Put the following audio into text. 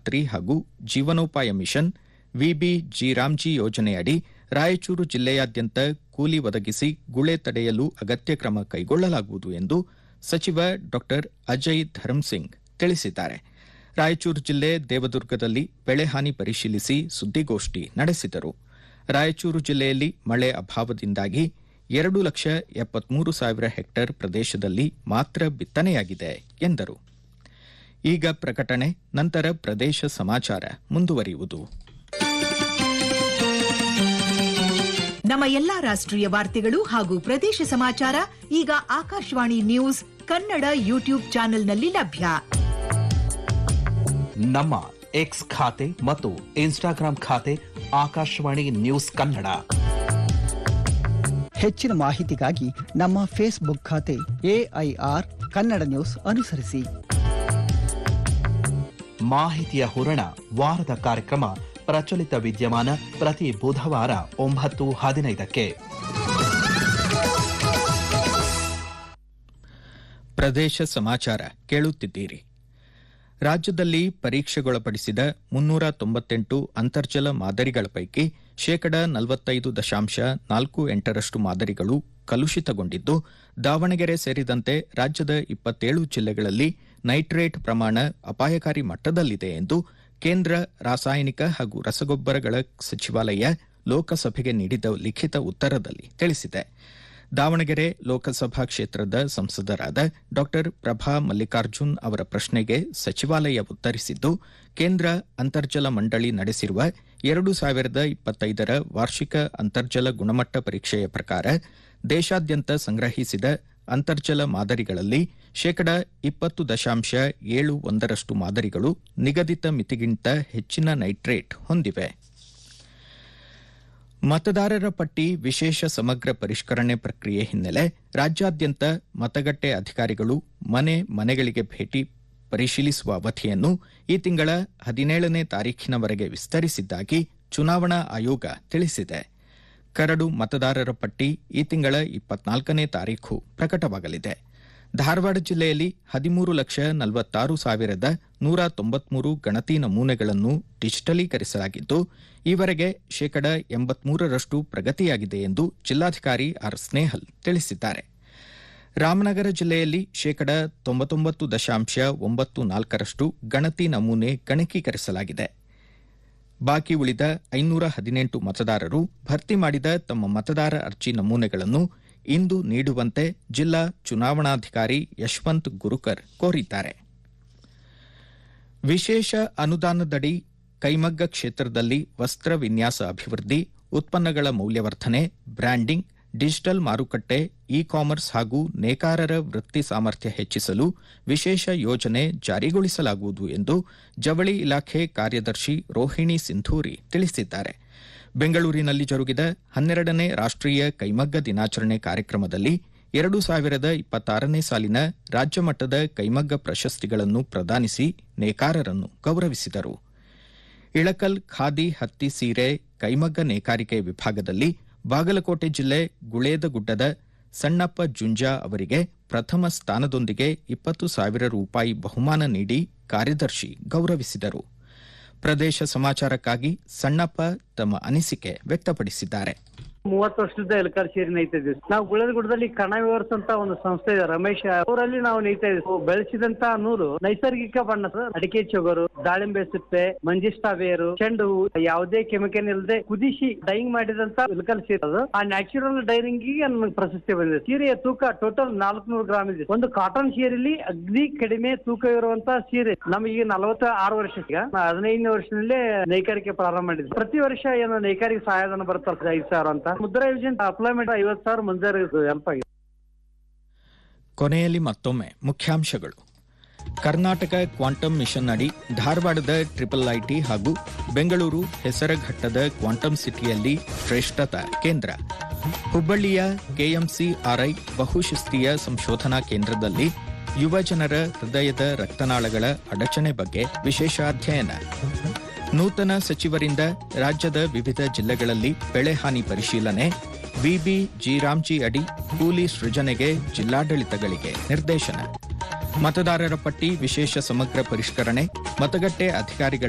ಪ್ರಧಾನಮಂತ್ರಿ ಹಾಗೂ ಜೀವನೋಪಾಯ ಮಿಷನ್ ವಿಬಿ ಜಿರಾಮ್ಜಿ ಯೋಜನೆಯಡಿ ರಾಯಚೂರು ಜಿಲ್ಲೆಯಾದ್ಯಂತ ಕೂಲಿ ಒದಗಿಸಿ ಗುಳೆ ತಡೆಯಲು ಅಗತ್ಯ ಕ್ರಮ ಕೈಗೊಳ್ಳಲಾಗುವುದು ಎಂದು ಸಚಿವ ಡಾ ಅಜಯ್ ಧರ್ಮಸಿಂಗ್ ತಿಳಿಸಿದ್ದಾರೆ ರಾಯಚೂರು ಜಿಲ್ಲೆ ದೇವದುರ್ಗದಲ್ಲಿ ಬೆಳೆ ಹಾನಿ ಪರಿಶೀಲಿಸಿ ಸುದ್ದಿಗೋಷ್ಠಿ ನಡೆಸಿದರು ರಾಯಚೂರು ಜಿಲ್ಲೆಯಲ್ಲಿ ಮಳೆ ಅಭಾವದಿಂದಾಗಿ ಎರಡು ಲಕ್ಷ ಎಪ್ಪತ್ಮೂರು ಸಾವಿರ ಹೆಕ್ಟೇರ್ ಪ್ರದೇಶದಲ್ಲಿ ಮಾತ್ರ ಬಿತ್ತನೆಯಾಗಿದೆ ಎಂದರು ಈಗ ಪ್ರಕಟಣೆ ನಂತರ ಪ್ರದೇಶ ಸಮಾಚಾರ ಮುಂದುವರಿಯುವುದು ನಮ್ಮ ಎಲ್ಲಾ ರಾಷ್ಟ್ರೀಯ ವಾರ್ತೆಗಳು ಹಾಗೂ ಪ್ರದೇಶ ಸಮಾಚಾರ ಈಗ ಆಕಾಶವಾಣಿ ನ್ಯೂಸ್ ಕನ್ನಡ ಯೂಟ್ಯೂಬ್ ಚಾನೆಲ್ನಲ್ಲಿ ಲಭ್ಯ ನಮ್ಮ ಎಕ್ಸ್ ಖಾತೆ ಮತ್ತು ಇನ್ಸ್ಟಾಗ್ರಾಂ ಖಾತೆ ಆಕಾಶವಾಣಿ ನ್ಯೂಸ್ ಕನ್ನಡ ಹೆಚ್ಚಿನ ಮಾಹಿತಿಗಾಗಿ ನಮ್ಮ ಫೇಸ್ಬುಕ್ ಖಾತೆ ಎಐಆರ್ ಕನ್ನಡ ನ್ಯೂಸ್ ಅನುಸರಿಸಿ ಮಾಹಿತಿಯ ಹೂರಣ ವಾರದ ಕಾರ್ಯಕ್ರಮ ಪ್ರಚಲಿತ ವಿದ್ಯಮಾನ ಪ್ರತಿ ಬುಧವಾರ ಒಂಬತ್ತು ಹದಿನೈದಕ್ಕೆ ಪ್ರದೇಶ ಸಮಾಚಾರ ಕೇಳುತ್ತಿದ್ದೀರಿ ರಾಜ್ಯದಲ್ಲಿ ಪರೀಕ್ಷೆಗೊಳಪಡಿಸಿದ ಮುನ್ನೂರ ತೊಂಬತ್ತೆಂಟು ಅಂತರ್ಜಲ ಮಾದರಿಗಳ ಪೈಕಿ ಶೇಕಡ ನಲವತ್ತೈದು ದಶಾಂಶ ನಾಲ್ಕು ಎಂಟರಷ್ಟು ಮಾದರಿಗಳು ಕಲುಷಿತಗೊಂಡಿದ್ದು ದಾವಣಗೆರೆ ಸೇರಿದಂತೆ ರಾಜ್ಯದ ಇಪ್ಪತ್ತೇಳು ಜಿಲ್ಲೆಗಳಲ್ಲಿ ನೈಟ್ರೇಟ್ ಪ್ರಮಾಣ ಅಪಾಯಕಾರಿ ಮಟ್ಟದಲ್ಲಿದೆ ಎಂದು ಕೇಂದ್ರ ರಾಸಾಯನಿಕ ಹಾಗೂ ರಸಗೊಬ್ಬರಗಳ ಸಚಿವಾಲಯ ಲೋಕಸಭೆಗೆ ನೀಡಿದ ಲಿಖಿತ ಉತ್ತರದಲ್ಲಿ ತಿಳಿಸಿದೆ ದಾವಣಗೆರೆ ಲೋಕಸಭಾ ಕ್ಷೇತ್ರದ ಸಂಸದರಾದ ಡಾ ಪ್ರಭಾ ಮಲ್ಲಿಕಾರ್ಜುನ್ ಅವರ ಪ್ರಶ್ನೆಗೆ ಸಚಿವಾಲಯ ಉತ್ತರಿಸಿದ್ದು ಕೇಂದ್ರ ಅಂತರ್ಜಲ ಮಂಡಳಿ ನಡೆಸಿರುವ ಎರಡು ಸಾವಿರದ ಇಪ್ಪತ್ತೈದರ ವಾರ್ಷಿಕ ಅಂತರ್ಜಲ ಗುಣಮಟ್ಟ ಪರೀಕ್ಷೆಯ ಪ್ರಕಾರ ದೇಶಾದ್ಯಂತ ಸಂಗ್ರಹಿಸಿದ ಅಂತರ್ಜಲ ಮಾದರಿಗಳಲ್ಲಿ ಶೇಕಡ ಇಪ್ಪತ್ತು ದಶಾಂಶ ಏಳು ಒಂದರಷ್ಟು ಮಾದರಿಗಳು ನಿಗದಿತ ಮಿತಿಗಿಂತ ಹೆಚ್ಚಿನ ನೈಟ್ರೇಟ್ ಹೊಂದಿವೆ ಮತದಾರರ ಪಟ್ಟಿ ವಿಶೇಷ ಸಮಗ್ರ ಪರಿಷ್ಕರಣೆ ಪ್ರಕ್ರಿಯೆ ಹಿನ್ನೆಲೆ ರಾಜ್ಯಾದ್ಯಂತ ಮತಗಟ್ಟೆ ಅಧಿಕಾರಿಗಳು ಮನೆ ಮನೆಗಳಿಗೆ ಭೇಟಿ ಪರಿಶೀಲಿಸುವ ಅವಧಿಯನ್ನು ಈ ತಿಂಗಳ ಹದಿನೇಳನೇ ತಾರೀಖಿನವರೆಗೆ ವಿಸ್ತರಿಸಿದ್ದಾಗಿ ಚುನಾವಣಾ ಆಯೋಗ ತಿಳಿಸಿದೆ ಕರಡು ಮತದಾರರ ಪಟ್ಟಿ ಈ ತಿಂಗಳ ಇಪ್ಪತ್ನಾಲ್ಕನೇ ತಾರೀಖು ಪ್ರಕಟವಾಗಲಿದೆ ಧಾರವಾಡ ಜಿಲ್ಲೆಯಲ್ಲಿ ಹದಿಮೂರು ಲಕ್ಷ ನಲವತ್ತಾರು ಸಾವಿರದ ನೂರ ತೊಂಬತ್ಮೂರು ಗಣತಿ ನಮೂನೆಗಳನ್ನು ಡಿಜಿಟಲೀಕರಿಸಲಾಗಿದ್ದು ಈವರೆಗೆ ಶೇಕಡ ಎಂಬತ್ಮೂರರಷ್ಟು ಪ್ರಗತಿಯಾಗಿದೆ ಎಂದು ಜಿಲ್ಲಾಧಿಕಾರಿ ಆರ್ ಸ್ನೇಹಲ್ ತಿಳಿಸಿದ್ದಾರೆ ರಾಮನಗರ ಜಿಲ್ಲೆಯಲ್ಲಿ ಶೇಕಡ ತೊಂಬತ್ತೊಂಬತ್ತು ದಶಾಂಶ ಒಂಬತ್ತು ನಾಲ್ಕರಷ್ಟು ಗಣತಿ ನಮೂನೆ ಗಣಕೀಕರಿಸಲಾಗಿದೆ ಬಾಕಿ ಉಳಿದ ಐನೂರ ಹದಿನೆಂಟು ಮತದಾರರು ಭರ್ತಿ ಮಾಡಿದ ತಮ್ಮ ಮತದಾರ ಅರ್ಜಿ ನಮೂನೆಗಳನ್ನು ಇಂದು ನೀಡುವಂತೆ ಜಿಲ್ಲಾ ಚುನಾವಣಾಧಿಕಾರಿ ಯಶವಂತ್ ಗುರುಕರ್ ಕೋರಿದ್ದಾರೆ ವಿಶೇಷ ಅನುದಾನದಡಿ ಕೈಮಗ್ಗ ಕ್ಷೇತ್ರದಲ್ಲಿ ವಸ್ತ್ರ ವಿನ್ಯಾಸ ಅಭಿವೃದ್ಧಿ ಉತ್ಪನ್ನಗಳ ಮೌಲ್ಯವರ್ಧನೆ ಬ್ರ್ಯಾಂಡಿಂಗ್ ಡಿಜಿಟಲ್ ಮಾರುಕಟ್ಟೆ ಇ ಕಾಮರ್ಸ್ ಹಾಗೂ ನೇಕಾರರ ವೃತ್ತಿ ಸಾಮರ್ಥ್ಯ ಹೆಚ್ಚಿಸಲು ವಿಶೇಷ ಯೋಜನೆ ಜಾರಿಗೊಳಿಸಲಾಗುವುದು ಎಂದು ಜವಳಿ ಇಲಾಖೆ ಕಾರ್ಯದರ್ಶಿ ರೋಹಿಣಿ ಸಿಂಧೂರಿ ತಿಳಿಸಿದ್ದಾರೆ ಬೆಂಗಳೂರಿನಲ್ಲಿ ಜರುಗಿದ ಹನ್ನೆರಡನೇ ರಾಷ್ಟ್ರೀಯ ಕೈಮಗ್ಗ ದಿನಾಚರಣೆ ಕಾರ್ಯಕ್ರಮದಲ್ಲಿ ಎರಡು ಸಾವಿರದ ಇಪ್ಪತ್ತಾರನೇ ಸಾಲಿನ ರಾಜ್ಯಮಟ್ಟದ ಕೈಮಗ್ಗ ಪ್ರಶಸ್ತಿಗಳನ್ನು ಪ್ರದಾನಿಸಿ ನೇಕಾರರನ್ನು ಗೌರವಿಸಿದರು ಇಳಕಲ್ ಖಾದಿ ಹತ್ತಿ ಸೀರೆ ಕೈಮಗ್ಗ ನೇಕಾರಿಕೆ ವಿಭಾಗದಲ್ಲಿ ಬಾಗಲಕೋಟೆ ಜಿಲ್ಲೆ ಗುಳೇದಗುಡ್ಡದ ಸಣ್ಣಪ್ಪ ಜುಂಜಾ ಅವರಿಗೆ ಪ್ರಥಮ ಸ್ಥಾನದೊಂದಿಗೆ ಇಪ್ಪತ್ತು ಸಾವಿರ ರೂಪಾಯಿ ಬಹುಮಾನ ನೀಡಿ ಕಾರ್ಯದರ್ಶಿ ಗೌರವಿಸಿದರು ಪ್ರದೇಶ ಸಮಾಚಾರಕ್ಕಾಗಿ ಸಣ್ಣಪ್ಪ ತಮ್ಮ ಅನಿಸಿಕೆ ವ್ಯಕ್ತಪಡಿಸಿದ್ದಾರೆ ಮೂವತ್ತು ವರ್ಷದ ಎಲ್ಕಾರ್ ಸೇರಿ ನೈತಾ ಇದ್ವಿ ನಾವು ಗುಳದಗುಡ್ಡದಲ್ಲಿ ಕಣ ವಿವರ್ಸ್ ಅಂತ ಒಂದು ಸಂಸ್ಥೆ ಇದೆ ರಮೇಶ್ ಅವರಲ್ಲಿ ನಾವು ನೈತಾ ಇದ್ವಿ ಬೆಳೆಸಿದಂತ ನೂಲು ನೈಸರ್ಗಿಕ ಬಣ್ಣ ಸರ್ ಅಡಿಕೆ ಚೊಗರು ದಾಳಿಂಬೆ ಸಿಪ್ಪೆ ಮಂಜಿಷ್ಟಾ ಬೇರು ಚೆಂಡು ಹೂ ಯಾವುದೇ ಕೆಮಿಕಲ್ ಇಲ್ಲದೆ ಕುದಿಸಿ ಡೈಯಿಂಗ್ ಮಾಡಿದಂತ ಇಲ್ಕಲ್ ಸೀರೆ ಅದು ಆ ನ್ಯಾಚುರಲ್ ಡೈರಿಂಗ್ ಗೆ ನಮಗೆ ಪ್ರಶಸ್ತಿ ಬಂದಿದೆ ಸೀರೆಯ ತೂಕ ಟೋಟಲ್ ನಾಲ್ಕುನೂರು ಗ್ರಾಮ್ ಇದೆ ಒಂದು ಕಾಟನ್ ಸೀರೆಯಲ್ಲಿ ಅಗ್ದಿ ಕಡಿಮೆ ತೂಕ ಇರುವಂತ ಸೀರೆ ನಮಗೆ ನಲವತ್ತ ಆರು ವರ್ಷಕ್ಕೆ ಹದಿನೈದನೇ ವರ್ಷದಲ್ಲೇ ನೇಕಾರಿಕೆ ಪ್ರಾರಂಭ ಮಾಡಿದ್ವಿ ಪ್ರತಿ ವರ್ಷ ಏನು ನೇಕಾರಿಕೆ ಸಹಾಯಧನ ಬರುತ್ತಲ್ಲ ಐದು ಸಾವಿರ ಅಂತ ಮುದ್ರಾ ಯೋಜನೆ ಅಪ್ಲೈಮೆಂಟ್ ಐವತ್ತು ಸಾವಿರ ಮಂಜೂರು ಹೆಲ್ಪ್ ಆಗಿದೆ ಕೊನೆಯಲ್ಲಿ ಮತ್ತೊಮ್ಮೆ ಮುಖ್ಯಾಂಶಗಳು ಕರ್ನಾಟಕ ಕ್ವಾಂಟಮ್ ಮಿಷನ್ ಅಡಿ ಧಾರವಾಡದ ಟ್ರಿಪಲ್ ಐಟಿ ಹಾಗೂ ಬೆಂಗಳೂರು ಹೆಸರಘಟ್ಟದ ಕ್ವಾಂಟಮ್ ಸಿಟಿಯಲ್ಲಿ ಶ್ರೇಷ್ಠತಾ ಕೇಂದ್ರ ಹುಬ್ಬಳ್ಳಿಯ ಕೆಎಂಸಿಆರ್ಐ ಬಹುಶಿಸ್ತೀಯ ಸಂಶೋಧನಾ ಕೇಂದ್ರದಲ್ಲಿ ಯುವ ಜನರ ಹೃದಯದ ರಕ್ತನಾಳಗಳ ಅಡಚಣೆ ಬಗ್ಗೆ ವಿಶೇಷ ಅಧ್ಯಯನ ನೂತನ ಸಚಿವರಿಂದ ರಾಜ್ಯದ ವಿವಿಧ ಜಿಲ್ಲೆಗಳಲ್ಲಿ ಬೆಳೆ ಹಾನಿ ಪರಿಶೀಲನೆ ವಿಬಿ ಜಿರಾಮ್ಜಿ ಅಡಿ ಕೂಲಿ ಸೃಜನೆಗೆ ಜಿಲ್ಲಾಡಳಿತಗಳಿಗೆ ನಿರ್ದೇಶನ ಮತದಾರರ ಪಟ್ಟಿ ವಿಶೇಷ ಸಮಗ್ರ ಪರಿಷ್ಕರಣೆ ಮತಗಟ್ಟೆ ಅಧಿಕಾರಿಗಳ